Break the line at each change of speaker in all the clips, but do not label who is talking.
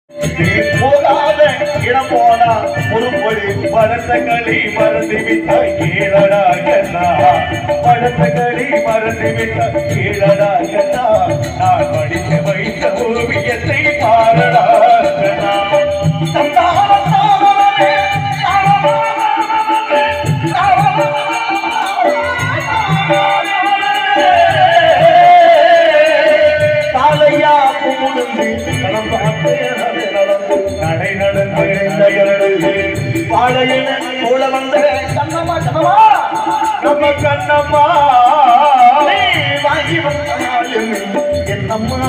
போகாத இடம் போனா பொறுப்படி படத்த களி மறந்து விட்ட கீழடா என்ன படத்த களி மறந்து விட்ட கீழடா என்ன நான் படிக்க வைத்த ஓவியத்தை பாரடா கண்ணா. தந்தான தாரமே, காலையா புமுழுந்து களம் பார்த்து நடை நடந்து நடை நடந்து நயனடு வாழையில போல வந்த கண்ணம்மா கண்ணம்மா நம்ம கண்ணம்மா நீ வாங்கி வந்தாலும் என்னம்மா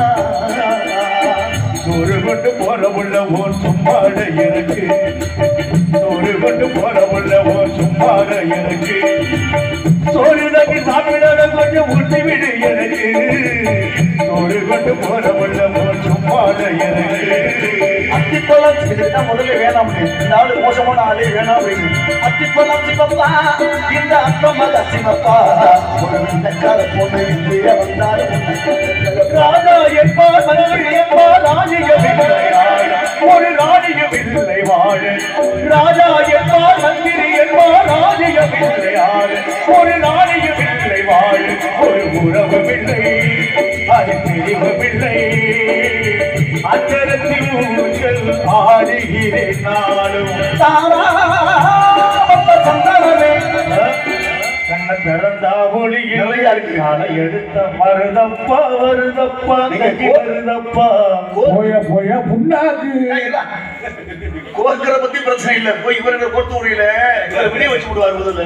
சோறு கொண்டு போற உள்ள ஓர் சும்மாட எனக்கு சோறு கொண்டு போற உள்ள ஓர் சும்மாட எனக்கு சோறு தங்கி சாப்பிட கொஞ்சம் ஊட்டி விடு எனக்கு சோறு கொண்டு போற உள்ள ஓர் சும்மாட எனக்கு அத்திப்பழம் இதுதான் முதல்ல வேணாம் இந்த ஆளு மோசமான ஆளே வேணாம் அப்படின்னு அத்திப்பழம் சிவப்பா இந்த அத்தமல சிவப்பா ஒரு வெள்ளக்கார பொண்ணு இந்திய வந்தாரு ராஜா என்பார் மலர் என்பார் ராணியம் இல்லை ஆட. ஒரு ராணியம் இல்லை வாழ ராஜா என்பார் மந்திரி என்பார் ராணியம் இல்லை ஆட. ஒரு ராணியம் இல்லை வாழ ஒரு உறவும் இல்லை அது பிரிவும் இல்லை அச்சரத்தில் ஊஞ்சல் ஆடுகிறேன் நாளும் தாரா சந்தனமே கண்ண திறந்தா ஒளி இல்லையா இருக்கு ஆனா எடுத்த மருதப்பா வருதப்பா நெஞ்சு வருதப்பா
போய போய புண்ணாக்கு
கோர்க்கிற பத்தி பிரச்சனை இல்ல போய் இவரை கொடுத்து முடியல இவரை வெளியே வச்சு விடுவார் முதல்ல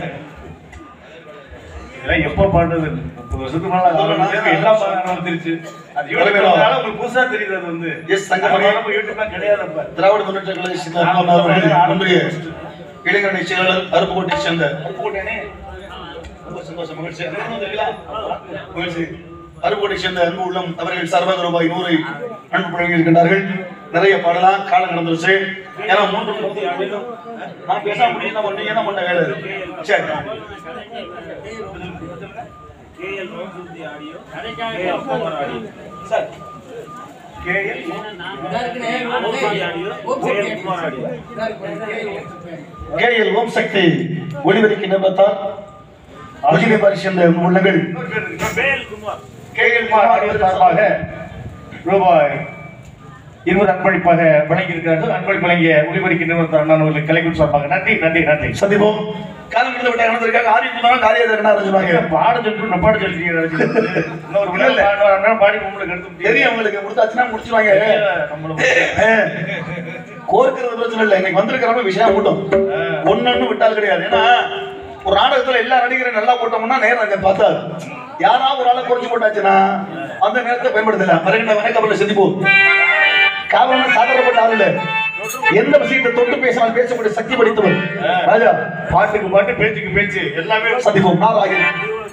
இதெல்லாம் எப்ப பாடுறது முப்பது வருஷத்துக்கு மேல ஆரம்பிச்சு, எல்லாம் பாட வந்துருச்சு அது யூடியூப்னால உங்களுக்கு புதுசா தெரியுது அது வந்து
எஸ், தங்கமணி.
நம்ம யூடியூப்லாம் கிடையாது அப்ப
திராவிட முன்னேற்ற கழக சித்தாந்தம் அவர்கள் ஒன்றிய இளைஞரணி செயலாளர் அருப்புக்கோட்டை சேர்ந்த
போட்டேனே ரொம்ப சந்தோஷம் மகிழ்ச்சி அண்ணன் வந்திருக்கீங்களா?
மகிழ்ச்சி அருப்புக்கோட்டை சேர்ந்த அன்பு உள்ளம் அவர்கள் சர்வத ரூபாய் நூறை அன்பு வழங்கி இருக்கின்றார்கள் நிறைய பாடலாம் காலம் நடந்துருச்சு ஏன்னா மூன்று பத்து ஆண்டுகள் நான் பேசாம முடியும் நம்ம நீங்க என்ன பண்ண வேலை சரி
sir KL
KL Om Shakti ஒளிவரிக்கு நிபத்தார் ஒளிவிபாரி சேர்ந்த அன்பு உள்ளங்கள்
கேஎல் மாணவர்கள் சார்பாக ரூபாய் இருபது அன்பளிப்பாக வழங்கியிருக்கிறார்கள் அன்பளிப்பு வழங்கிய ஒளிபரிக்கு நிறுவனத்தார் அண்ணன் அவர்களுக்கு கலைக்குழு சார்பாக நன்றி நன்றி நன்றி
சந்திப்போம் காலம் முடிந்து விட்ட இறந்திருக்காங்க ஆரி இருந்தாலும் காரியம் இருக்கணும் சொன்னாங்க
பாட சொல்லிட்டு நான் பாட சொல்லிட்டீங்க இன்னொரு
இல்ல, இல்ல.
விழா பாடுவார் பாடி உங்களுக்கு எடுத்து
தெரியும் உங்களுக்கு முடிச்சாச்சுன்னா முடிச்சிருவாங்க
நம்மளும்
கோர்க்கிறது பிரச்சனை இல்லை இன்னைக்கு வந்திருக்கிறவங்க விஷயம் கூட்டம் ஒன்னு விட்டால் கிடையாது ஏன்னா ஒரு நாடகத்துல எல்லா நடிகரும் நல்லா போட்டோம்னா நேரம் அங்க பார்த்தாது யாராவது ஒரு ஆளை குறைச்சு போட்டாச்சுன்னா அந்த நேரத்தை பயன்படுத்தல வருகின்ற வணக்கத்தில் சந்திப்போம் காவலன் சாதாரணப்பட்ட ஆள் இல்ல எந்த விஷயத்தை தொட்டு பேசினால் பேசக்கூடிய சக்தி படைத்தவர் ராஜா
பாட்டுக்கு பாட்டு பேச்சுக்கு பேச்சு எல்லாமே
சந்திப்போம் நாராயணன்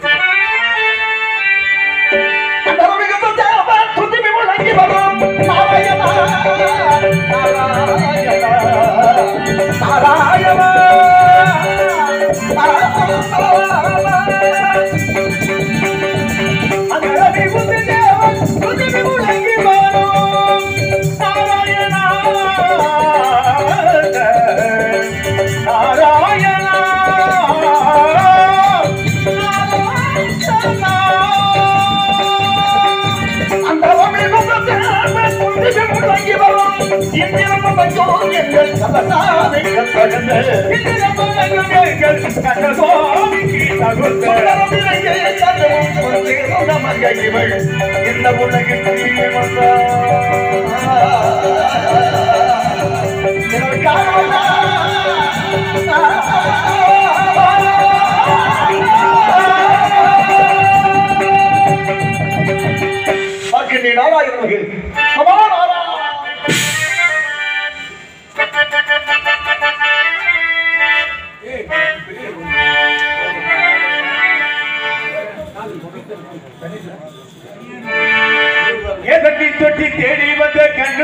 என்ன உலகில்
நாராயணர்கள்
ஏதட்டி தொட்டி தேடி வந்த கண்ணு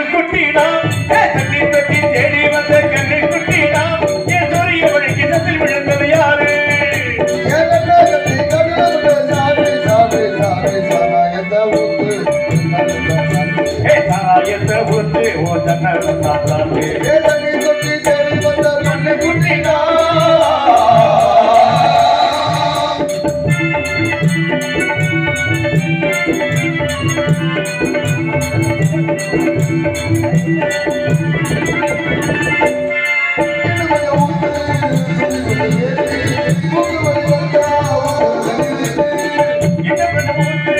தன்னடம் தாத்தாண்டே
ஏதனை தொட்டி தேடி வந்த கண்ணை குட்டினா
என்ன பண்ண மூத்து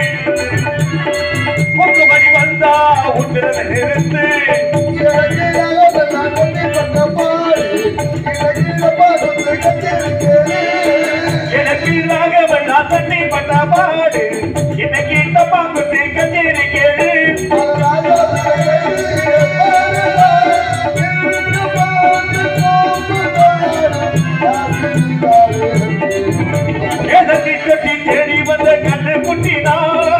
பொக்கு மணி வந்தா உத்திரனை நிறுத்து எனக்கு ராகவன் நான் தண்ணி பண்ண பாடு இன்னைக்கு இந்த பாம்பு கச்சேரி கேளு ஏதத்தி கட்டி தேடி வந்த கண்ணு குட்டினா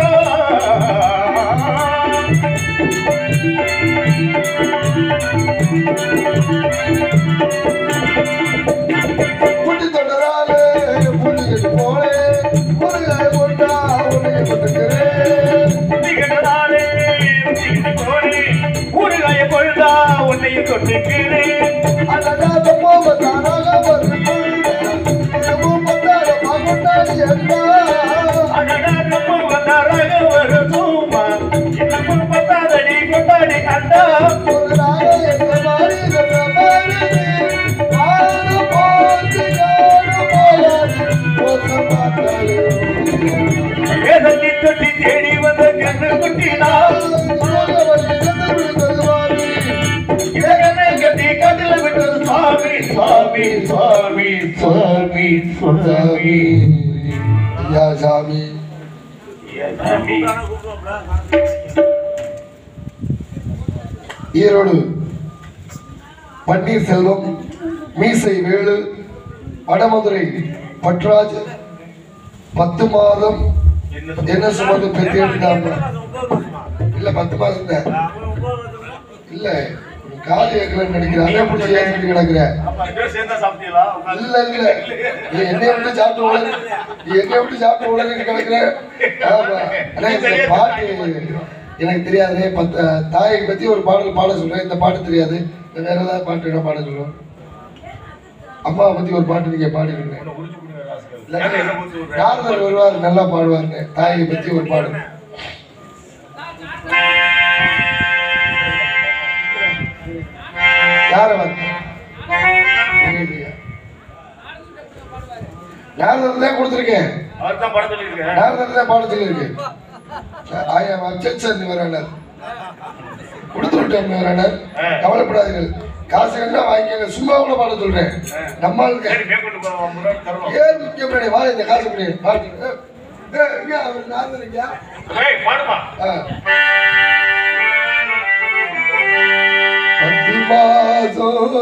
குட்டி தொண்டராலே புள்ளிகள் போலே முருகனை கொண்டா உன்னை கொண்டுக்கிறேன்
குட்டிகளாலே சிந்து கோரி ஊறுகாய பொழுதா உன்னையும் கொண்டுக்கிறேன்
அழகாத போவதானாக வருகுள் இதுவும் வந்தார மகுண்டாடி என்பா
அடடா நம்ம வந்தாராக ஒரு சூமா இன்னமும் பத்தாதடி கொண்டாடி கண்டா
ஒரு நாளை என்ற மாதிரி என்ற மாதிரி ஆடு போச்சு யாரு போயாது மோசம் பார்த்தாலே
ஏதத்தி தொட்டி தேடி வந்த கண்ணு குட்டினா இலகனை கட்டி கட்டில விட்டது சுவாமி சுவாமி சுவாமி சுவாமி சுவாமி
ஐயா சாமி
சாமி
ஈரோடு பன்னீர்செல்வம் மீசை வேலு வடமதுரை பட்ராஜ் பத்து மாதம் என்ன சுமந்து பெற்றெடுத்தாங்க இல்ல பத்து மாதம் தான் இல்ல நீ காது ஏக்கலன்னு நினைக்கிறேன் அதே பிடிச்சி ஏற்றிட்டு கிடக்குற
அப்ப ரெண்டு பேரும் சேர்ந்தா சாப்பிட்டீங்களா உட்கார்ந்து.
இல்ல இல்ல நீ என்னைய விட்டு சாப்பிட்டு உளறி நீ என்னைய விட்டு சாப்பிட்டு உளறி கிடக்குற ஆமா ஆனா இந்த பாட்டு எனக்கு தெரியாதுனே பத்த தாயை பத்தி ஒரு பாடல் பாட சொல்றேன் இந்த பாட்டு தெரியாது இந்த வேற ஏதாவது பாட்டு என்ன பாட சொல்லுவோம் அம்மாவை பத்தி ஒரு பாட்டு நீங்க பாடுவீங்க
உரிச்சு கொடுங்க ராஸ்கல். ஏங்க என்ன ஊத்தி விடுற?
நாரதர் வருவார் நல்லா பாடுவாருன்னு தாயை பத்தி ஒரு பாடு யார் அவர் தெரியலையா? நாரதர் தான் கொடுத்துருக்கேன்
அவர்தான் படம் சொல்லியிருக்கேன்.
நாரதர் தான் பாட சொல்லியிருக்கு ஆயா அப்செட் வரானார் கொடுத்து விட்டேன் வரானார் கவலைப்படாதீர்கள் காசு கண்டா வாங்கிக்கங்க சும்மா கூட பாட சொல்றேன் நம்மளுக்கு
சரி, மேற்கொண்டு போ, முன்னாடி தருவோம்.
ஏன் முக்கிய முன்னாடி வா இந்த காசு முன்னாடி பாட்டு ஏ, ஏ, இங்க அவர் நாரதர் இங்க
ஏய், பாடுமா.
ஆ. பத்து மாசம்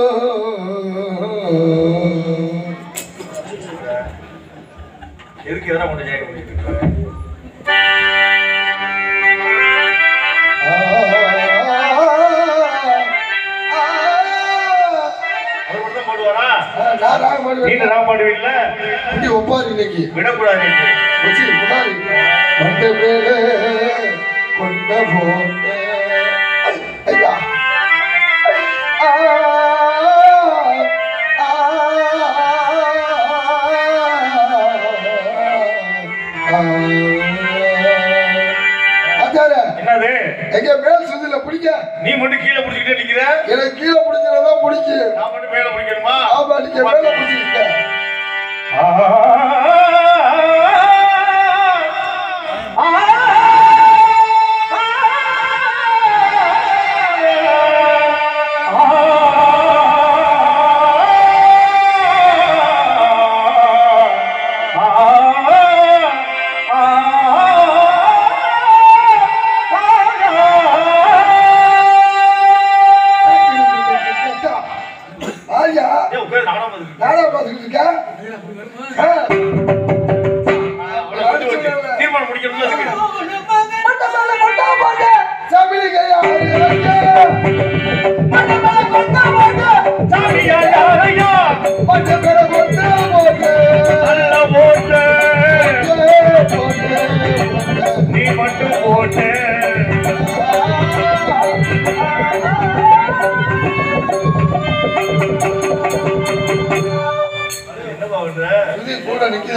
எதுக்கு எதிராக கொண்டு ஜெயம் பண்ணிட்டு இருக்காரு? அவர் மட்டும் தான் பாடுவாரா?
நான் ராக பாடுவேன்
நீங்க ராகம் பாடுவீங்கல்ல?
இப்படி ஒப்பாரு இன்னைக்கு
விடக்கூடாது நீங்க.
வச்சு முன்னாடி வந்த மேலே கொண்ட போட்ட ஐ, ஐயா ஆ, ஆ, ஆ, ஆச்சாரே,
என்னது
எங்க மேல் சுதில பிடிக்க
நீ மட்டும் கீழே பிடிச்சிக்கிட்டே நிக்கிற
எனக்கு கீழே பிடிக்கிறதான் பிடிக்கு
நான் மட்டும் மேல பிடிக்கணுமா
ஆமா நீங்க மேல பிடிச்சிருக்க ஆயா
ஏய், உன் பேர் நானும் வந்துருக்கு.
நாடா பார்த்துக்கிட்டு இருக்க ஆ.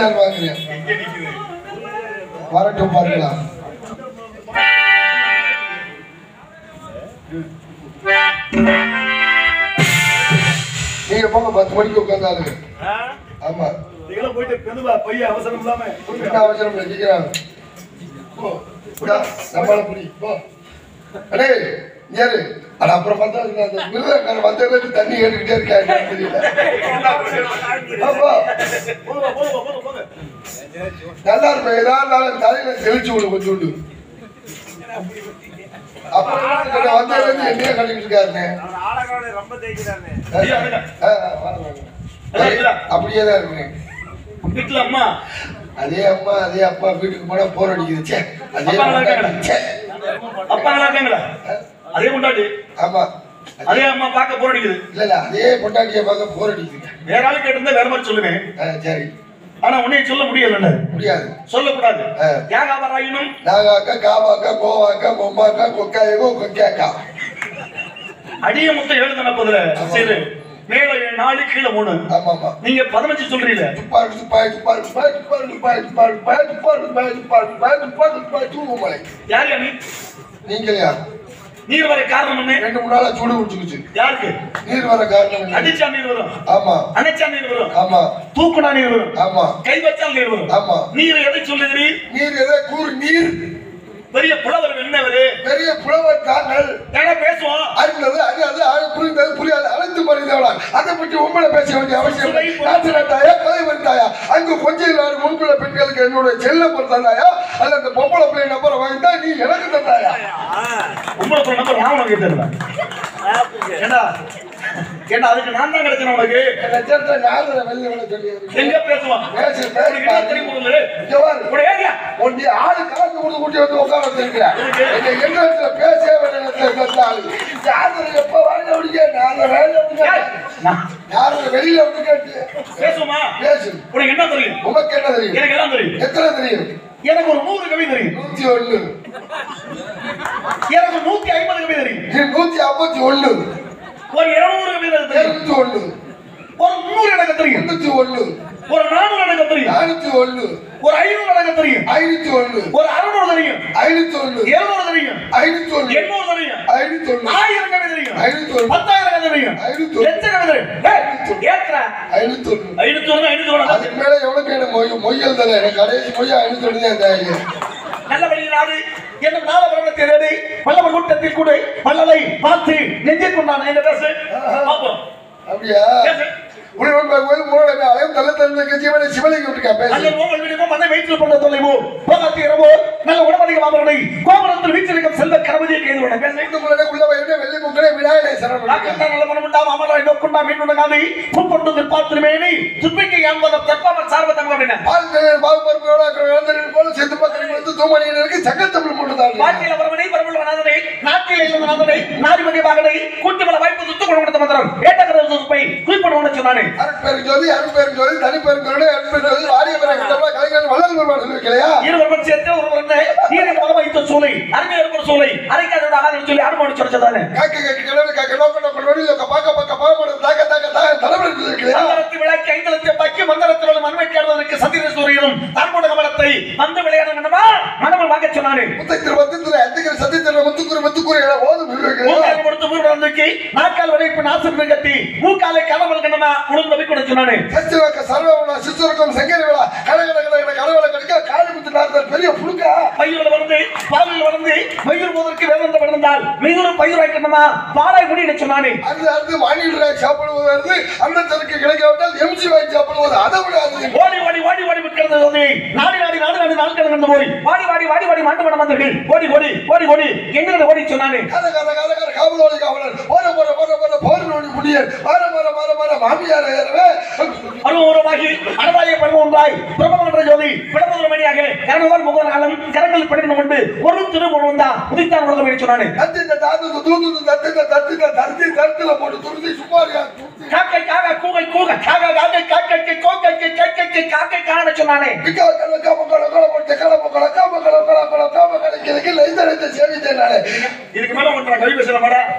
தான் வாங்குறேன்
எங்க நிக்குது
வரட்டும் பார்க்கலாம் நீங்க போங்க பத்து மணிக்கு உட்காந்தாலுங்க
ஆ?
ஆமா
நீங்களும் போயிட்டு பெருவா பைய அவசரம் இல்லாம
என்ன அவசரம் இல்லை, கேக்குறாங்க போ இந்தா, நம்மள புடி போ அடே ஏறு அட அப்புறம் பார்த்தா இந்த அந்த மிருதக்காரன் வந்ததுல தண்ணி ஏறிக்கிட்டே இருக்கா என்னன்னு தெரியல ஆமா
போங்க போங்க போங்க போங்க
நல்லா இருக்கும் ஏதாவது நாள் தலையில தெளிச்சு விடு கொஞ்சோண்டு அப்புறம் என்ன வந்ததுல இருந்து என்னையே கட்டிட்டு இருக்காருண்ணே
ஐயா, வாங்க.
ஆ, ஆ, வாங்க, வாங்க. அப்படியே தான் இருக்குங்க
வீட்டுல அம்மா
அதே அம்மா அதே அப்பா வீட்டுக்கு போனா போர் அடிக்குது ச்சே அதே
அப்பா நல்லா இருக்காங்களா?
ச்சே.
அப்பா நல்லா இருக்காங்களா அதே கொண்டாடி
ஆமா
அதே அம்மா பார்க்க போர் அடிக்குது
இல்ல இல்ல அதே பொண்டாட்டியை பார்க்க போர் அடிக்குதுங்க
வேற ஆளு கேட்டிருந்தா வேற மாதிரி சொல்லுவேன்
ஆ, சரி
ஆனா உன்னைய சொல்ல முடியல
முடியாது
சொல்லக்கூடாது
ஆ.
யாகாவராயினும்
நாகாக்கா காவாக்கா கோவாக்கா பொம்மாக்கா கொக்காயகோ கொக்காக்கா
அடிய மொத்தம் ஏழு தானே சரி மேல நாலு கீழே மூணு
ஆமா ஆமா
நீங்க பதினஞ்சு சொல்றீங்க
துப்பாரு துப்பாரு துப்பாரு துப்பாரு துப்பாரு துப்பாரு துப்பாரு துப்பாரு துப்பாரு துப்பாரு துப்பாரு துப்பாரு துப்பாரு துப்பாரு தூங்குமலை
யார் யா நீ
நீங்கள் யார்
நீர் வர காரணம் என்ன
ரெண்டு மூணு நாளா சூடு குடிச்சுக்குச்சு
யாருக்கு
நீர் வர காரணம் என்ன?
அடிச்சா நீர் வரும்
ஆமா
அணைச்சா நீர் வரும்
ஆமா
தூக்குனா நீர் வரும்
ஆமா
கை வச்சா நீர் வரும்
ஆமா
நீர் எதை சொல்லுகிறீ
நீர் எதை கூறு நீர்
பெரிய புலவர் என்னவரு
பெரிய புலவர் தாங்கள்
ஏன்னா பேசுவோம்
அறிந்தது அறியாது ஆழ புரிந்தது புரியாது அழைத்து மறிந்தவளா அதை பற்றி உண்மையை பேச வேண்டிய அவசியம் இல்லை. நாட்டு நாட்டாயா கதை வருத்தாயா அங்கு கொஞ்சம் நாடு முன்புள்ள பெண்களுக்கு என்னுடைய செல்ல பொறுத்தாயா அல்ல அந்த பொம்பளை பிள்ளை நம்பரை வாங்கிட்டா நீ எனக்கு தந்தாயா
உங்களை ஒரு நம்பர் நான் உனக்கு தெரியல ஏண்டா ஏண்டா அதுக்கு நான் தான் கிடைச்சேன் உனக்கு
லட்சத்தை யாரு வெளில விட சொல்லி
எங்க பேசுவான்
பேசு, பேசு,
உனக்கு என்ன தெரியுமா உங்களுக்கு?
இங்க பாரு.
உனக்கு ஏரியா
உன்னை ஆளு காசு கொடுத்து கூட்டி வந்து உட்கார வச்சிருக்கிறேன் எங்க எந்த இடத்துல பேசவே வேண்டிய ஆளு யாரு எப்ப வாங்க முடிய நான் வேலை முடிய
நான்
யாரு வெளியில வந்து கேட்டு
பேசுவோமா
பேசு
உனக்கு என்ன தெரியும்
உனக்கு என்ன தெரியும்
எனக்கு எல்லாம் தெரியும்
எத்தனை தெரியும்
எனக்கு ஒரு நூறு கவி தெரியும்
நூத்தி ஒண்ணு
எனக்கு ஒரு நூத்தி ஐம்பது கவி தெரியும்
இது நூத்தி ஐம்பத்தி ஒண்ணு
ஒரு இருநூறு கவி எனக்கு தெரியும்
இருநூத்தி ஒண்ணு
ஒரு முந்நூறு எனக்கு தெரியும்
முன்னூத்தி ஒண்ணு
ஒரு நானூறு எனக்கு தெரியும்
நானூத்தி ஒண்ணு
ஒரு ஐநூறு எனக்கு தெரியும்
ஐநூத்தி ஒண்ணு
ஒரு அறுநூறு தெரியும்
ஐநூத்தி ஒண்ணு
எழுநூறு தெரியும்
ஐநூத்தி ஒண்ணு
எண்ணூறு தெரியும்
ஐநூத்தி ஒண்ணு
ஆயிரம் கவி தெரியும்
ஐநூத்தி ஒண்ணு
பத்தாயிரம் கவி தெரியும்
ஐநூத்தி ஒண்ணு
லட்சம் கவி தெரியும் ஏய், ஏத்துறா.
ஐநூத்தி ஒண்ணு
ஐநூத்தி ஒண்ணு ஐநூத்தி ஒண்ணு
அதுக்கு மேல எவ்வளவு எனக்கு மொய் மொய்யல் தானே எனக்கு கடைசி மொய் ஐநூத்தி ஒண்ணு தான் இந்த
நல்ல வழியினாடு என்னும் நாள வருடத்தை தேடி வல்லவர் கூட்டத்தில் கூட வல்லலை பார்த்து நெஞ்சில் கொண்டான் என்ன பேசு பாப்போம்
அப்படியா
பேசு
உள்ள கோயில் மூணு அலையும் தள்ள தள்ள கட்சியவனை சிவலிங்கம் இருக்கா
அல்ல
பேசு
உங்கள் வீடுமோ மண்ணை வயிற்றில் கொண்ட தொலைவோ போகாத்தி இரவோ நல்ல உடம்படிக மாமரனை கோபுரத்தில் வீச்சிருக்கும் செல்வ கரவதியை கைது பண்ண பேசு
இந்த முறை உள்ள வயிறு வெள்ளி முக்கடை விநாயகரை சரணம்
நாக்கண்டா நல்ல மனமுண்டா மாமராய் நோக்குண்டா மீனுண்டகாதி புண்பொண்டு பார்த்திருமேனி துப்பிக்கு என்பதம் தப்பாமல் சார்பத்தம் அப்படின்னா
பால் தேவர் பாபு பருப்போட இளந்தரின் போல செத்து பத்திரிகை வந்து தூமணியினருக்கு சங்கத்தமிழ் போட்டுதான்
பாட்டியல வரவனை பரவல் வனாதனை நாட்டில் இருந்த நாதனை நாரிமகை மகனை கூட்டுமல வாய்ப்பு துத்து கொண்டு கொடுத்த மந்திரம் ஏட்டக்கரை சுப்பை குறிப்பிடுவோம்னு சொன்னானே
அருட்பெரும் ஜோதி அருட்பெரும் ஜோதி தனிப்பெரும் ஜோதி அருட்பெரும் ஜோதி வாரிய பெற கிட்டப்பா கலைஞர் வள்ளல் பெருமாள் சொல்லி வைக்கலையா
இருவரும் சேர்த்து ஒருவர் நீரின் மலம் வைத்த சூளை அருமை இருக்கும் சூளை அரைக்காதோட ஆகாதுன்னு சொல்லி அனுமதி சொல்லிச்சதானே
காக்க காக்க கடவுள் காக்க நோக்க நோக்க நொடி நோக்க பாக்க பாக்க பாக்க தாக்க தாக்க தாக்க தலைவர் சொல்லி வைக்கலையா
மந்திரத்தை விளக்கி ஐந்தலத்தை பாக்கி மந்திரத்தில் உள்ள மண்மை கேடுவதற்கு சந்திர சூரியனும் தன்முட கமலத்தை வந்து விளையாடுங்கண்ணா மனமல் வாங்க சொன்னானே
முத்தத்திரு மத்தித்திரு அத்திக்கிற சத்தியத்திரு முத்துக்குரு முத்துக்குரு என ஓதும் சொல்லி வைக்கலையா
மூக்கால் கொடுத்து மூணு வந்துக்கு நாக்கால் வரைப்பு நாசம் கட்டி மூக்காலை கனவல் கண்ணமா உளுந்து வைக்கணும் சொன்னானே
சச்சிவாக்க சர்வகுண சிசுருக்கம் சங்கரி விழா கட கட கட கட கடவுளை கடிக்க காளி முத்து நார்த்தல் பெரிய புழுக்கா
பயிரில் வளர்ந்து பாலில் வளர்ந்து பயிர் போதற்கு வேதந்த வளர்ந்தால் மிகுந்த பயிராய் கண்ணமா பாலாய் முடிய சொன்னானே
அது அடுத்து மாநில சாப்பிடுவது வருது அன்னத்திற்கு கிடைக்காவிட்டால் எம்சி வாங்கி சாப்பிடுவது அதை விட அது
ஓடி ஓடி ஓடி ஓடி விற்கிறது ஓடி நாடி நாடி நாடு நாடு நாள் கடந்து போய் வாடி வாடி வாடி வாடி மாண்டு மனம் வந்தவர்கள் ஓடி ஓடி ஓடி ஓடி எங்க ஓடி சொன்னானே
கத கத கத கத காவலோடி காவலர் போற போற போற போற போர் நோடி முடியர் வர வர வர வர மாமியார் ஏறவே
அருவருமாகி அனதாய பருவம் ஒன்றாய் பிரபலமன்ற ஜோதி பிளம்புதல் மணியாக கரணவால் முகர் காலம் கரங்கள் படினம் கொண்டு ஒரு திருமணம் தான் உதித்தான் உலகம் என்று சொன்னானே
தத்தித்த தாத்து தூத்து தத்தித்த தத்தித்த தத்தி தத்துல போட்டு துருத்தி சுமாரியா துருத்தி
காக்கை காக கூகை கூக காக காக்கை காக்கைக்கு கோக்கைக்கு கைக்கைக்கு காக்கை காண சொன்னானே
பிக்கா கல காம கல கல போட்டு கல கல காம கல கல கல காம கல கிழக்கு லைந்த லைந்த சேவித்தேன் நானே
இதுக்கு மேல உங்க கவி பேசல மாடா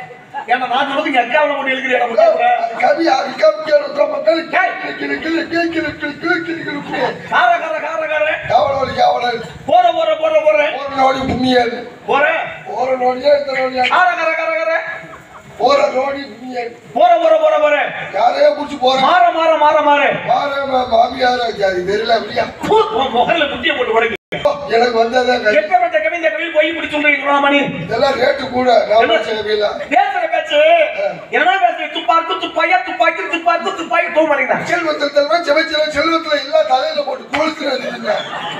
ஏன்னா நான் சொல்றது இங்க அக்காவில போட்டு எழுக்கிறேன் நம்ம
கவி அரிக்காமிக்க மக்கள் கிளு கிளு கிளு கிளு கிளு கிளு கிளு கிளு கிளு கிளு.
கார கார கார கார
காவலோடி காவலர்
போற போற போற போற
ஒரு நோடி புண்ணியன்
போற
ஒரு நோடியா இந்த நோடியா
கார கார கார கார
ஒரு நோடி புண்ணியன்
போற போற போற போற
யாரையோ புடிச்சு போறேன்
மாற மாற மாற மாற
மாற மாமியார ஜாதி தெரியல அப்படியா
பூ, உன் முகர்ல முட்டிய போட்டு உடைக்கு
எனக்கு வந்ததான் கை.
எப்ப கவிந்த கவி போய் இப்படி சொல்றீங்க மணி
இதெல்லாம் ரேட்டு கூட நான் கவியில
பேசுற பேச்சு என்ன பேசுற துப்பாக்கு துப்பாயா துப்பாக்கி துப்பாக்கு துப்பாக்கி தூ மாட்டேங்கிறான்
செல்வத்தில் தலைவன் செவச்சில செல்வத்துல எல்லாம் தலையில போட்டு கொளுத்துறது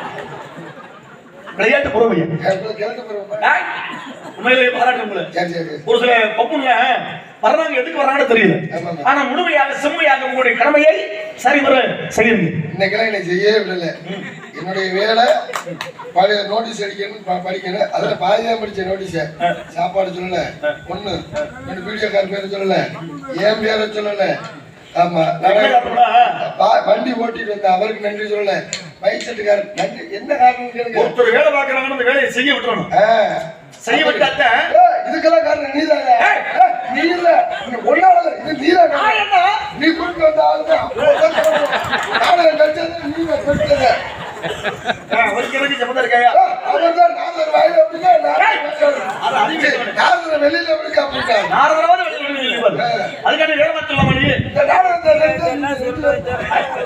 விளையாட்டு பொறுமையா
கிழக்கு பெறுவோம்
ஏய், உண்மையிலேயே பாராட்டு உங்களை
சரி சரி
ஒரு சில பப்புங்க வர்றாங்க எதுக்கு வர்றாங்கன்னு தெரியல
ஆமாங்க.
ஆனா முழுமையாக செம்மையாக உங்களுடைய கடமையை சரிவர செய்யுங்க
இன்னைக்கெல்லாம் என்னை செய்யவே விடல என்னுடைய வேலை பழைய நோட்டீஸ் அடிக்கணும் ப- படிக்கணும் அதுல பாதிதான் படிச்ச நோட்டீஸ் சாப்பாடு சொல்லல ஒண்ணு ரெண்டு வீடியோக்கார பேரை சொல்லல என் பேரை சொல்லல ஆமா
என்ன
நான்
காரணம்னா,
பா- வண்டி ஓட்டிட்டு வந்த அவருக்கு நன்றி சொல்லல பைக் செட்டுக்காரர் நன்றி என்ன காரணம் கேளுங்க
ஒருத்தர் வேலை பார்க்கறாங்கன்னு அந்த வேலையை செய்ய விட்டுறணும்
ஆ.
செய்ய விட்டாத்தான்
ஏய், இதுக்கெல்லாம் காரணம் நீதான்
ஏய்.
நீ இல்ல நீ ஒன்னால இது நீதான்
நான் என்ன?
நீ கூட்டிட்டு வந்த ஆளுதான் நாடகம் கழிச்சது நீ கழிச்சது
அவருக்கு எனக்கு சம்மந்தம் இருக்காயா
அவர்தான் நாதர் வாயில அப்படின்னா நாதர்
அது அறிவு
வாயில. நாதர் வெளியில எப்படி அப்படின்ட்டாங்க
நாரதராவது வெளியில வெளியில வெளியில அதுக்காண்டி வேலை பார்த்து சொல்லாம நீ
இந்த நாடகத்தை நிறுத்து.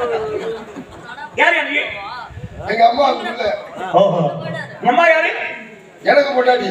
யார் யார் நீ
எங்க அம்மா இல்ல
ஓஹோ உங்க அம்மா யாரு
எனக்கு பொண்டாட்டி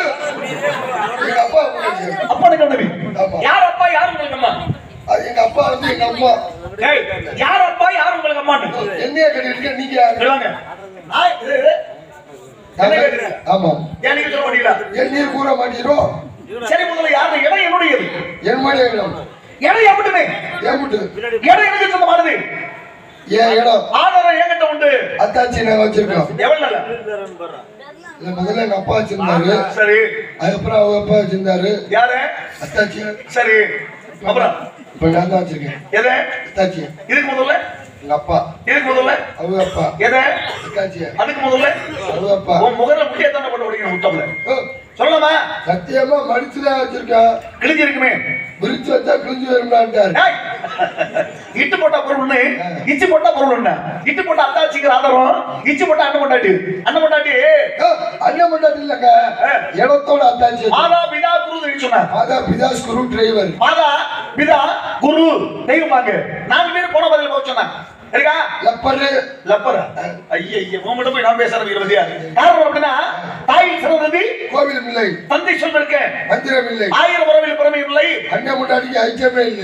எங்க அப்பா பொண்டாட்டி
அப்பா எனக்கு நபி
ஆமா.
யார் அப்பா யார் உங்களுக்கு அம்மா
அது எங்க அப்பா வந்து எங்க அம்மா
ஏய் யார் அப்பா யார் உங்களுக்கு அம்மான்னு
என்னைய கட்டிட்டு நீங்க யாரு
சொல்லுவாங்க நான் இது, இது. என்ன கேக்குறீங்க?
ஆமா
ஏன் நீங்க சொல்ல மாட்டீங்களா
என் நீர் கூற மாட்டீரோ
சரி முதல்ல யாரு இடம் என்னுடையது
என் மணி இடம்
இடம் எப்பட்டுமே
ஏன் விட்டு
இடம் எனக்கு சொந்தமானது
என் இடம்
ஆதாரம் என்கிட்ட உண்டு
அத்தாச்சி நாங்க வச்சிருக்கோம்
எவ்வளவு நல்ல
இல்ல முதல்ல எங்க அப்பா வச்சிருந்தாரு
சரி
அதுக்கப்புறம் அவங்க அப்பா வச்சிருந்தாரு
யாரு
அத்தாச்சி
சரி அப்புறம்
இப்ப நான் தான் வச்சிருக்கேன்
எதை
அத்தாச்சி
இதுக்கு முதல்ல
எங்க அப்பா
இதுக்கு முதல்ல
அவங்க அப்பா
எதை
அத்தாச்சி
அதுக்கு முதல்ல
அவங்க அப்பா
உன் முகர முட்டியை தானே பண்ண முடியும் முட்டம்ல
ஓ,
சொல்லலாமா
சத்தியமா மடிச்சுதான் வச்சிருக்கேன்
கிழிஞ்சு இருக்குமே
விரிச்சு வச்சா கிழிஞ்சு வரும்டான்ட்டாரு
ஏய், இட்டு போட்டா பொருள் ஒண்ணு இச்சு போட்டா பொருள் ஒண்ணு இட்டு போட்டா அத்தாச்சிக்கிற ஆதாரம் இச்சு போட்டா அண்ணன் பொண்டாட்டி அண்ணன் பொண்டாட்டி
ஓ, அண்ணன் பொண்டாட்டி இல்லங்க இடத்தோட அத்தாச்சி
மாதா பிதா குரு சொன்னார்
மாதா பிதா ஸ்குரு டிரைவர்
மாதா பிதா குரு தெய்வமாங்க நான்கு பேர் போன பதில் போக சொன்னாங்க இருக்கா
லப்பரு
லப்பரா ஐய ஐய உங்ககிட்ட போய் நான் பேசுறது இருபதியா காரணம் அப்படின்னா தாயில் சிறந்தது
கோவில் இல்லை
தந்தை சொல்லிருக்க
மந்திரம் இல்லை
ஆயிரம் உறவில் புறமை இல்லை
அண்ணன் பொண்டாட்டிக்கு ஐக்கியமே இல்லை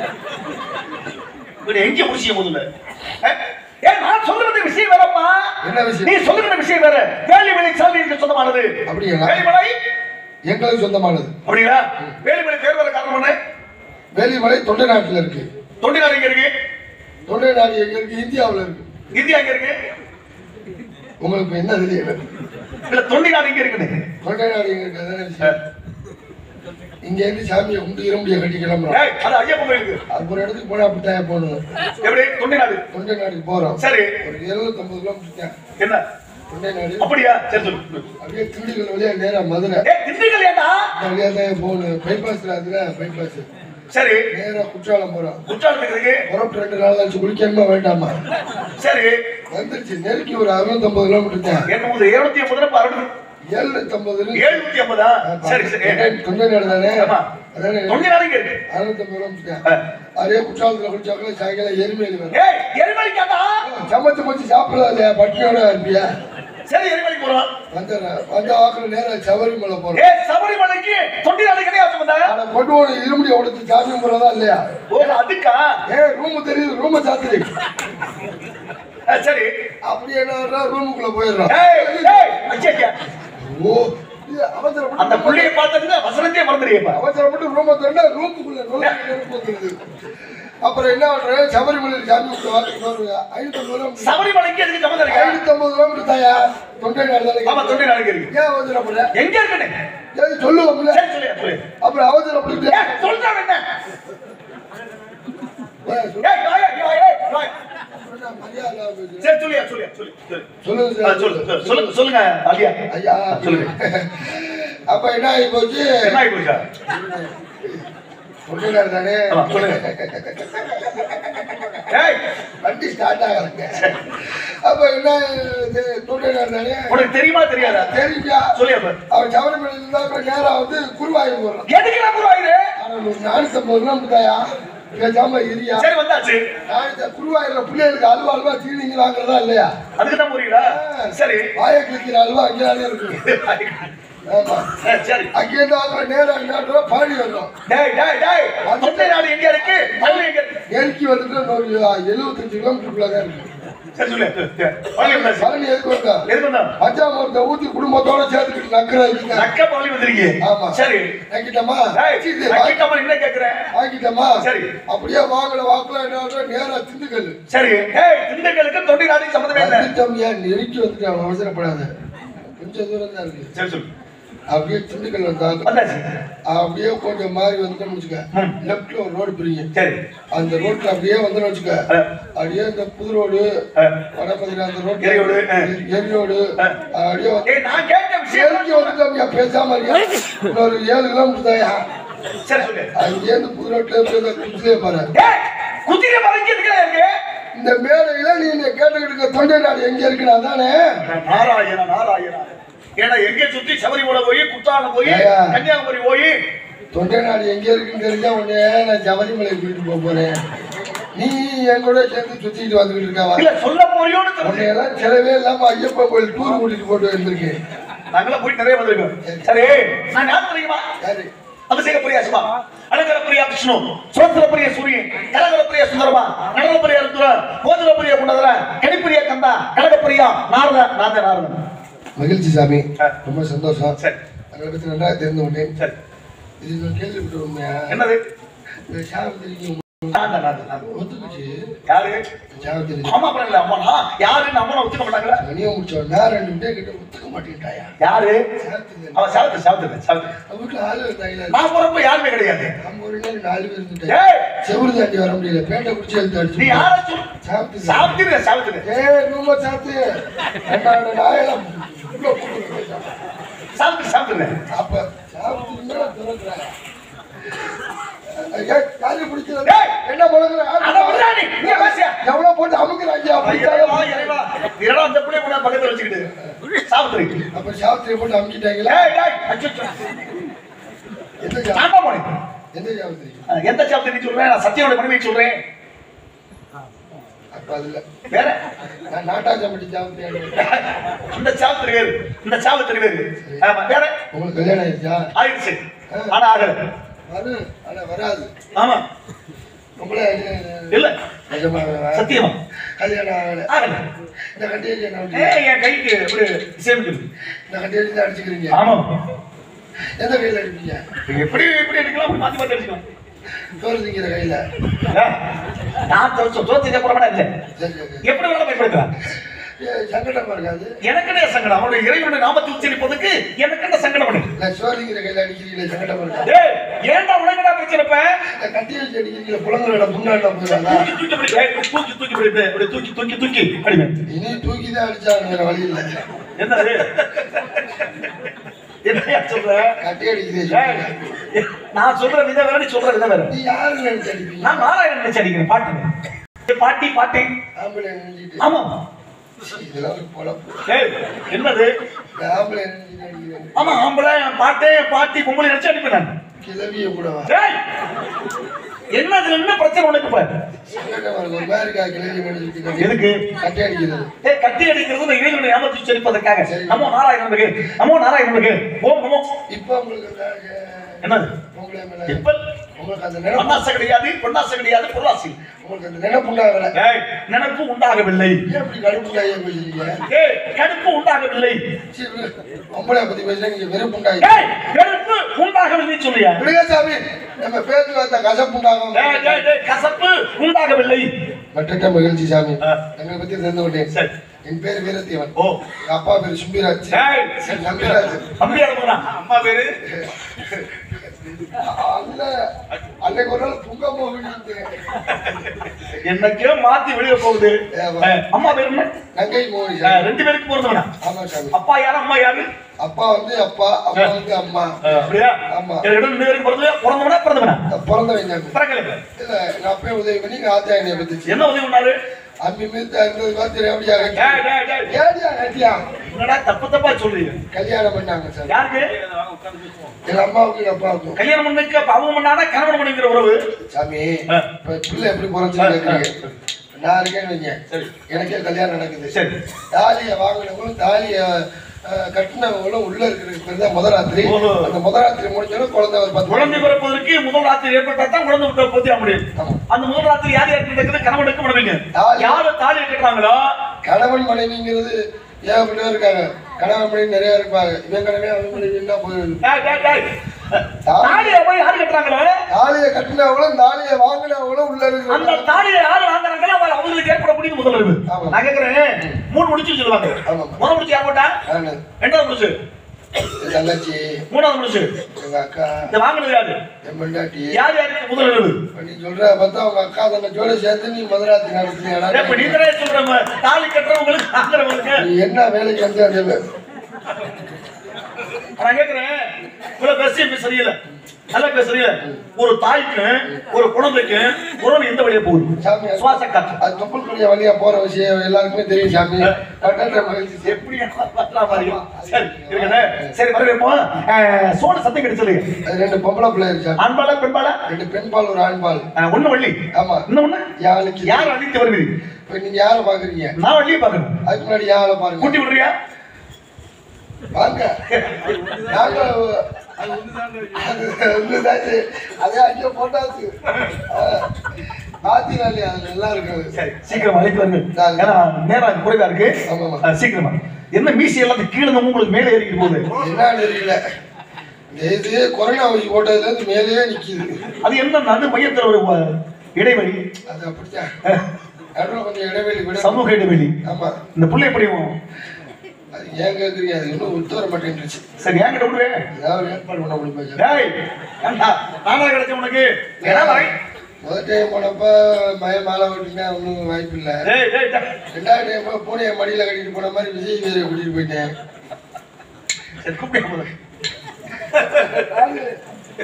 இவனை எங்க முடிச்சிய முதல்ல அஹ்? ஏன் நான் சொல்றது விஷயம் வேறப்பா
என்ன விஷயம்?
நீ சொல்லுகிற விஷயம் வேற வேலிமலை சாலிக்கு சொந்தமானது
அப்படிங்களா?
வேலிமலை
எங்களுக்கு சொந்தமானது
அப்படிங்களா வேலிமலை பேர் வர காரணம் என்ன
வேலிமலை தொண்டை நாட்டுல இருக்கு
தொண்டி நாடு எங்க இருக்கு
தொண்டை நாடு எங்க இருக்கு இந்தியாவுல இருக்கு
இந்தியா எங்க இருக்கு
உங்களுக்கு இப்ப என்ன தெரியல
இல்ல தொண்டி நாடு எங்க இருக்குது
தொண்டை நாடு எங்க இருக்கு அதானே விஷயம் இங்க இருந்து சாமியை கும்பிட்டு இருமுடியை கட்டி கிளம்புறோம்
ஏய், அது ஐயப்பன் கோயிலுக்கு
அது ஒரு இடத்துக்கு போனா அப்படித்தான் போகணும்
எப்படி தொண்டி நாடு
தொண்டை நாட்டுக்கு போறோம்
சரி
ஒரு எழுநூத்தம்பது கிலோமீட்டர் தான்
என்ன
தொண்டை நாடு
அப்படியா சரி சொல்லு
அப்படியே திண்டுக்கல் வழியா நேரா மதுரை
ஏ திண்டுக்கல் ஏண்டா
இந்த வழியா தான் போகணும் பைபாஸ்ல அதுல பைபாஸ்
சரி
நேரா குற்றாலம் போறோம்
குற்றாலத்துக்கு இருக்கு
புறப்பட்டு ரெண்டு நாள் ஆச்சு குளிக்கணுமா வேண்டாமா
சரி
வந்துருச்சு நெருக்கி ஒரு அறுநூத்தம்பது கிலோமீட்டர் தான்
என்ன இருநூத்தி ஐம்பது பரவாயில்ல
எழுநூத்தம்பது
எழுநூத்தி ஐம்பதா சரி சரி
தொண்டை நாடு தானே
ஆமா.
அதானே
தொண்டி நாடு இங்க இருக்கு
அறுநூத்தம்பது கிலோமீட்டர்
ஆ.
தான் அதே குற்றாலத்துல குளிச்சாக்கல சாயங்காலம் எருமையில் வரும்
ஏய் எரிமலை கேட்டா
சமைச்சு மச்சு சாப்பிடலாம் இல்லையா பட்டினியோட இருப்பியா
சரி எரிமலை போறோம்
வந்துடுறேன் வந்த வாக்குல நேரா சபரிமலை போறோம்
ஏ சபரிமலைக்கு தொண்டி நாடு கிடையாது வந்தா
ஆனா கொண்டு போன இருமுடியை உடச்சு சாமி போறதா இல்லையா
ஓ அதுக்கா
ஏ ரூம் தெரியுது ரூம சாத்துரு
ஆ, சரி
அப்படி என்ன ரூமுக்குள்ள போயிடுறோம்
ஏய் ஏய் ஐயா
ஓ இது அவசரப்பட்டு
அந்த புள்ளைய பார்த்துட்டு வசனத்தையே மறந்துடுறியப்பா
அவசரப்பட்டு ரூம திறந்தா ரூமுக்குள்ள நுழைஞ்சிருது அப்புறம் என்ன பண்றேன் சபரிமலையில் சாமி கும்பிட்டு ஐநூத்தம்பது கிலோமீட்டர்
சபரிமலைக்கு எதுக்கு சம்மந்தம் இருக்கா
ஐநூத்தம்பது கிலோமீட்டர் தாயா தொண்டை நாடு
ஆமா
தானே
தொண்டி நாடு இருக்கு
ஏன் அவசரப்படுற
எங்க இருக்குன்னு
ஏன் சொல்லுவோம்ல
சரி சொல்லு சொல்லு
அப்புறம் அவசரப்பட்டு
ஏய் சொல்றான் என்ன
ஏய், சொல்லு.
ஏய் ஏய், ஏய், ஏய், ஏய்.
மரியாதை இல்லாம பேசுற.
சரி சொல்லியா சொல்லு சொல்லு சொல்லு
சொல்லுங்க
ஆ,
சார்.
சொல்லு சொல்லு, சொல்லுங்க சொல்லுங்க அலியா
ஐயா
சொல்லுங்க
அப்ப என்ன ஆகி போச்சு
என்ன ஆகி போச்சா
தொண்டைநாடு தானே
ஆமா, சொல்லுங்க. ஏய்,
வண்டி ஸ்டார்ட் ஆகலைங்க அப்ப என்ன இது தொண்டைநாடு தானே
உனக்கு தெரியுமா தெரியாதா
தெரியுமா
சொல்லி அப்ப
அவன் சபரிமலை இருந்தா அப்புறம் நேரா வந்து குருவாயூர் போறான்
எதுக்கு நான் குருவாயிரு
ஆனா ஒரு நானூத்தி ஐம்பது ரூபா முட்டாயா பேசாம இரியா
சரி வந்தாச்சு
நானூத்தி குருவாயூர்ல பிள்ளைகளுக்கு அல்வா அல்வா தீனிங்க வாங்குறதா இல்லையா
அதுக்கு தான் புரியுதா சரி
வாயை கிழிக்கிற அல்வா அங்கேயே இருக்கு ஆமா
சரி
அங்கேருந்து அப்புறம் நேரா என்ன பாடி வந்தோம்
டேய் டேய் டேய் தொண்டை நாடு எங்க இருக்கு பள்ளி எங்க இருக்கு
நெருக்கி வந்துட்டு இன்னொரு எழுபத்தஞ்சு கிலோமீட்டருக்குள்ள தான் இருக்கு
சரி சொல்லு பள்ளி வந்தாச்சு
பழனி எதுக்கு வந்தா
எதுக்கு வந்தா
பஞ்சாமரத்தை ஊத்தி குடும்பத்தோட சேர்த்துக்கிட்டு நக்கிறதுக்கு
நக்க பள்ளி வந்திருக்கீங்க
ஆமா.
சரி
வாங்கிட்டோமா
டேய்
இது
நக்கிட்டமா என்ன கேக்குறேன்
வாங்கிட்டோமா
சரி.
அப்படியே வாங்கல வாக்குல என்ன பண்றோம்? நேரா திண்டுக்கல்
சரி டேய் திண்டுக்கலுக்கு தொண்டை நாடு சம்மந்தமே இல்ல
வந்துட்டோம் ஏன் நெருக்கி வந்துட்டு அவன் அவசரப்படாத கொஞ்சம் தூரம் தான் இருக்கு
சரி சொல்லு
அப்படியே திண்டுக்கல் வந்தாங்க
வந்தாச்சு
அப்படியே கொஞ்சம் மாறி வந்துட்டோம்னு வச்சுக்க
ம்.
லெப்ட்ல ஒரு ரோடு பிரியும்
சரி
அந்த ரோட்ல அப்படியே வந்தோம்னு வச்சுக்க
அஹ்,
அப்படியே இந்த புது ரோடு
அஹ்.
வடபதில அந்த ரோடு
எரி ரோடு, ஆ.
எரி ரோடு
ஆ.
அப்படியே வந்து
ஏய் நான் கேட்ட விஷயம்
நெருக்கி வந்துட்டோம்யா பேசாம இருக்கியா இன்னொரு ஏழு கிலோமீட்டர் தாயா
சரி சொல்லு
அங்கேருந்து புது ரோட்ல போய் குச்சிலே பாரு
டேய் குதிரை மறைஞ்சு இருக்கு
இந்த மேடையில நீ என்னை கேட்டுக்கிட்டு இருக்க தொண்டை நாடு எங்க இருக்குன்னு அதானே
நாராயண நாராயண ஏன்னா எங்க சுத்தி சபரிமலை போய் குற்றாலம் போய்
ஐயா.
கன்னியாகுமரி போய்
தொண்டை நாடு எங்க இருக்குன்னு தெரிஞ்சா உடனே நான் சபரிமலை கூட்டிட்டு போக போறேன் நீ என் கூட சேர்ந்து சுத்திட்டு வந்துகிட்டு இருக்காவா
இல்ல சொல்ல போறியோன்னு தெரிஞ்சு.
உன்னையெல்லாம் செலவே இல்லாம ஐயப்பன் கோயில் டூர் கூட்டிட்டு போட்டு வந்திருக்கேன்
நாங்களாம் போய் நிறைய வந்திருக்கோம் சரி நான் யார் தெரியுமா
யாரு
அபிஷேக பிரியா சிவா அலங்கர பிரியா விஷ்ணு சோத்திர பிரிய சூரியன் கலகர பிரியா சுந்தரமா நடன பிரியா ருத்ர போதர பிரியா குண்டதர கணிப்பிரியா கந்தா கனக பிரியா நாரத நாத நாரதன்
மகிழ்ச்சி சாமி
ஆ.
ரொம்ப சந்தோஷம்
சரி
அதை பத்தி நன்றாக தெரிந்து கொண்டேன்
சரி
இது நான் கேள்விப்பட்ட உண்மையா
என்னது
இந்த சாவித்திரிக்கு
நான் தான், நான் தான், நான் தான்.
ஒத்துக்குச்சு
யாரு
சாவித்திரி
ஆமா அப்புறம் இல்ல அம்மா யாருன்னு அம்மா ஒத்துக்க மாட்டாங்களா
தனியா முடிச்சோன்னா ரெண்டு விட்டே கிட்ட ஒத்துக்க மாட்டேன்ட்டாயா
யாரு
சாவித்திரி
அவன் சாவித்திரி சாவித்திரி சாவித்திரி
அவன் வீட்டுல ஆளு இருந்தாங்களா
நான் போறப்ப யாருமே கிடையாது
நம்ம ஒரு நாள் நாலு பேர் இருந்துட்டாங்க
ஏய்
செவுரு தாண்டி வர முடியல பேட்டை குடிச்சு எழுத்து
நீ
அடிச்சு
யார சொல்
சாப்பிட்டு
சாவித்திரி சாவித்திரி
ஏ ரூம சாப்பிட்டு ரெண்டாவது நாயெல்லாம் உள்ள போட்டு
சாவித்திரி சாவித்திரி
அப்ப சாப்பிட்டு திறக்கிறாங்க ஐயா, காலி பிடிக்கிறது.
ஏய்!
என்ன முழங்குற?
அட விட்றா நீ, இங்க பேசியா?
எவ்வளவு போட்டு அமுக்குறாங்க
இறைவா,
அப்படித்தாங்க.
இறைவா. இறைவா, அந்த பிள்ளைய கூட பக்கத்துல வச்சுக்கிட்டு. சாவித்திரி.
அப்ப சாவித்திரியை போட்டு அமுக்கிட்டாங்களா
ஏய், ஏய், அச்சச்சோ.
எந்த சாவி-
நான் தான் போனேன்.
எந்த சாவித்திரி
அஹ், எந்த சாவித்திரி நீ சொல்றேன்? நான் சத்தியோட மனைவியை சொல்றேன்.
அப்ப அதுல
வேற?
நான் நாட்டாச்சம்பட்டி சாவித்திரி
இந்த சாவித்திரி வேறு. இந்த சாவித்திரி வேறு. ஆமா, வேற?
உங்களுக்கு கல்யாணம் ஆயிடுச்சா
ஆயிடுச்சு. ஆனா ஆகல.
வரும் ஆனா வராது
ஆமா.
உங்களே
இல்ல.
நிஜமா
சத்தியமா.
கல்யாணம் ஆகல
ஆகல.
இந்த கட்டியை என்ன பண்றீங்க?
ஏய், என் கைக்கு இப்படி சேமிக்குது.
இந்த கட்டியை தான் அடிச்சுக்கிறீங்க
ஆமா.
எந்த கையில அடிப்பீங்க
எப்படி எப்படி எடுக்கலாம் அப்படி மாத்தி மாத்தி அடிச்சுக்கலாம்.
சோறு திங்கிற கையில
ஏய், நான் தோத்து தோத்து போறவனா இல்ல
சரி சரி
எப்படி வேணாலும் பயன்படுத்தலாம்
ஏ, சங்கடமா இருக்காது
எனக்கு என்ன சங்கடம் அவனுடைய இறைவனுடைய நாமத்தை உச்சரிப்பதற்கு எனக்கு என்ன சங்கடம் பண்ணு
இல்ல சோறு திங்கிற கையில அடிக்கிறீங்களே சங்கடமா இருக்காது
டேய் ஏன்டா உனக்கு நான் பிரச்சனைப்ப
இந்த கட்டி வச்சு அடிக்கிறீங்களே புலங்களோட முன்னாடி போயிடாதா
தூக்கி தூக்கி அப்படி ஏய், தூக்கி தூக்கி அப்படி இப்படி இப்படி தூக்கி தூக்கி தூக்கி அடிமே
இனி தூக்கி தான் அடிச்சா வேற வழி இல்ல
என்னது என்னையா சொல்ற
கட்டி அடிக்கிறே
ஏய், நான் சொல்ற விதம் வேற நீ சொல்ற விதம் வேற
நீ யாரு நினைச்சு அடிப்பீங்க
நான் நாராயணன் நினைச்சு அடிக்கிறேன் பாட்டு பாட்டி பாட்டி
ஆம்பளை நினைச்சிட்டு
ஆமா
இதெல்லாம் ஒரு பொழப்பு
ஏய் என்னது
இந்த ஆம்பளை நினைச்சிட்டு அடிக்கிறேன்
ஆமா ஆம்பளை பாட்டே பாட்டி பொம்பளை நினைச்சு அடிப்பேன் நான்
கிளவிய கூடவா
ஏய் என்ன இதுல என்ன பிரச்சனை உனக்கு இப்ப
சங்கடமா இருக்கு ஒரு மாதிரி இருக்கா கிளவி நினைச்சிட்டு கட்டி-
எதுக்கு
கட்டி அடிக்கிறது
ஏய், கட்டி அடிக்கிறது இந்த இறைவனுடைய நாமத்தை உச்சரிப்பதற்காக
சரி.
நமோ நாராயணனுக்கு நமோ நாராயணனுக்கு ஓம் நமோ
இப்ப உங்களுக்கு அந்த,
என்னது
உங்களை மேல
இப்ப
உங்களுக்கு அந்த நினைப்பு
பொன்னாசை கிடையாது பொன்னாசை கிடையாது பொருளாசி
உங்களுக்கு அந்த நினைப்பு உண்டாகல
ஏய் நினைப்பு உண்டாகவில்லை
ஏன் இப்படி கடுப்பு கையை பேசுறீங்க
ஏய் கடுப்பு உண்டாகவில்லை
சரி, பொம்பளை பத்தி பேசுறேன் நீங்க வெறுப்பு உண்டாகி
ஏய் கடுப்பு உண்டாகவில்லை சொல்லியா
விடுங்க சாமி நம்ம பேச்சுவார்த்தை கசப்பு உண்டாகும்
ஏய் ஏய் ஏய் கசப்பு உண்டாகவில்லை
மற்ற மகிழ்ச்சி சாமி
ஆ.
எங்களை பத்தி தெரிந்து கொண்டேன்
சரி
என் பேர் வீரத்தேவன்
ஓ
எங்க அப்பா பேர் சும்பிராஜ்
ஏய்
என் நம்பிராஜ்
அப்படியா போனா அம்மா பேரு
அல்ல அன்னைக்கு ஒரு நாள் புங்க போகுது
என்னைக்கோ மாத்தி வெளியே போகுது
ஏவா.
ஏய், அம்மா பேரு என்ன
நங்கை மோகி
ஏய்,
சாமி
ரெண்டு பேருக்கு போறது வேணாம்
ஆமா சாமி
அப்பா யாரு அம்மா யாரு
அப்பா வந்து அப்பா அம்மா வந்து அம்மா
அப்படியா
ஆமா.
எனக்கு ரெண்டு பேருக்கு பிறந்தது பிறந்தவனா பிறந்தவனா
பிறந்தவங்க
பிறக்கல
இல்ல நான் அப்பயே உதவி பண்ணி எங்க ஆத்தா என்னைய பத்துச்சு
என்ன உதவி பண்ணாரு
அம்மி மீது இருந்தது பார்த்து எப்படியா
டேய், டேய், டேய்.
ஏடியா கட்டியா
என்னடா தப்பு தப்பா சொல்றீங்க
கல்யாணம் பண்ணாங்க சார்
யாருக்கு
எங்க அம்மாவுக்கு எங்க அப்பாவுக்கும்
கல்யாணம் பண்ணிக்க அப்ப அவங்க பண்ணானா கணவன் பண்ணிக்கிற உறவு
சாமி
ஆ.
இப்ப பிள்ளை எப்படி பிறந்துச்சு கேக்குறீங்க நான் இருக்கேன்னு வைங்க
சரி.
எனக்கே கல்யாணம் நடக்குது
சரி
தாலியை வாங்கினவங்களும் தாலியை கட்டினவங்களும் உள்ள இருக்கிற பேர் தான் முதராத்திரி
ஓஹோ.
அந்த முதராத்திரி முடிஞ்சாலும் குழந்தை ஒரு பத்து
குழந்தை பிறப்பதற்கு முதல் ராத்திரி ஏற்பட்டா தான் குழந்தை விட்டு போத்தியா முடியும்
ஆமா.
அந்த முதல் ராத்திரி யார் யாருக்கு நடக்குது கணவனுக்கு மனைவிங்க
தாலி.
யாரு தாலி கட்டுறாங்களோ
கணவன் மனைவிங்கிறது ஏகப்பட்ட பேர் இருக்காங்க கணவன் மனைவி நிறைய இருப்பாங்க இவன் கணவன் அவன் மனைவின்னா போயிடுது
டேய், டேய், டேய். தாலியை போய் யாரு கட்டுறாங்களோ
தாலியை கட்டினவங்களும் தாலியை வாங்கினவங்களும் உள்ள
அந்த
இருக்கிற
தாலியை யாரு வாங்குறாங்களோ அவங்க அவங்களுக்கு ஏற்படக்கூடிய முதல் அறிவு
ஆமா.
நான் கேக்குறேன் மூணு முடிச்சு சொல்லுவாங்க
ஆமா.
முதல் முடிச்சு யார் போட்டா
நானு,
ரெண்டாவது முடிச்சு
என் தங்கச்சி
மூணாவது முடிச்சு
எங்க அக்கா
இந்த வாங்குனது யாரு
என் பொண்டாட்டி
யார் யாருக்கு முதல் அறிவு
இப்ப நீ சொல்ற பார்த்தா உங்க அக்கா தங்கச்சியோட சேர்த்து நீ மதுராத்தி
இப்ப நீ
நடத்துறீங்க
தானே சொல்ற தாலி கட்டுறவங்களுக்கு வாங்குறவங்களுக்கு
நீ என்ன வேலைக்கு வந்து அந்த வே-
நான் கேக்குறேன் இவ்வளவு பேசி இப்ப சரியில்லை நல்லா பேசுறீங்க ஒரு தாய்க்கு ஒரு குழந்தைக்கு உறவு எந்த வழியா போகுது
சாமி
சுவாச காற்று
அது தொப்புள்குடிய வழியா போற விஷயம் எல்லாருக்குமே தெரியும் சாமி பட்டன்ற மகிழ்ச்சி
எப்படி வரலாம் பாருங்க. சரி இருக்கட்டே. சரி வரவேற்போம் அஹ், சோறு சத்தம் கிடைச்சது
அது ரெண்டு பொம்பளை பிள்ளை இருக்கு
ஆண்பாலா பெண்பாலா
ரெண்டு பெண் பால் ஒரு ஆண் பால்
அஹ், ஒண்ணு வள்ளி
ஆமா
இன்னொன்னு
யாருக்கு
யார் அழித்து வருவீங்க
இப்ப நீங்க யாரை பாக்குறீங்க
நான் வள்ளியை பார்க்கணும்
அதுக்கு முன்னாடி யாரை பாருங்க
கூட்டி விடுறியா
வாங்க நாங்க அது ஒண்ணுதாச்சு. அதே அங்கே போட்டாச்சு பாத்தீங்களா இல்லையா அது நல்லா இருக்குது
சரி சீக்கிரம் அழைத்து வருங்க
நான்
ஏன்னா நேரம் குறைவா இருக்கு
ஆமா, ஆமா.
அஹ், சீக்கிரமா என்ன மீசி எல்லாத்துக்கும் கீழே இருந்து உங்களுக்கு மேலே ஏறிக்கிட்டு போகுது
என்ன தெரியல இந்த இது கொரோனா ஊசி போட்டதுல இருந்து மேலேயே நிக்குது
அது என்ன நடு மையத்தில் ஒரு அஹ், இடைவெளி
அது அப்படித்தான்
அஹ்,
நடுவில் கொஞ்சம் இடைவெளி விட
சமூக இடைவெளி
ஆமா
இந்த புள்ளை எப்படி
அது ஏன் கேக்குறீங்க அது இன்னும் ஒத்து வர மாட்டேன்ருச்சு
சரி என்கிட்ட விடுவேன்
ஏதாவது ஒரு ஏற்பாடு பண்ண முடியுமா
டேய் ஏண்டா நானா கிடைச்ச உனக்கு ஏடா வாய்
முதல் டைம் போனப்ப மய மாலை ஓட்டினா ஒன்றும் வாய்ப்பு இல்லை
டேய் டேய் டேய்.
ரெண்டாவது டைம் பூனையை மடியில் கட்டிட்டு போன மாதிரி விஜய் வீரை கூட்டிட்டு போயிட்டேன்
சரி கூப்பிட்டு போதும்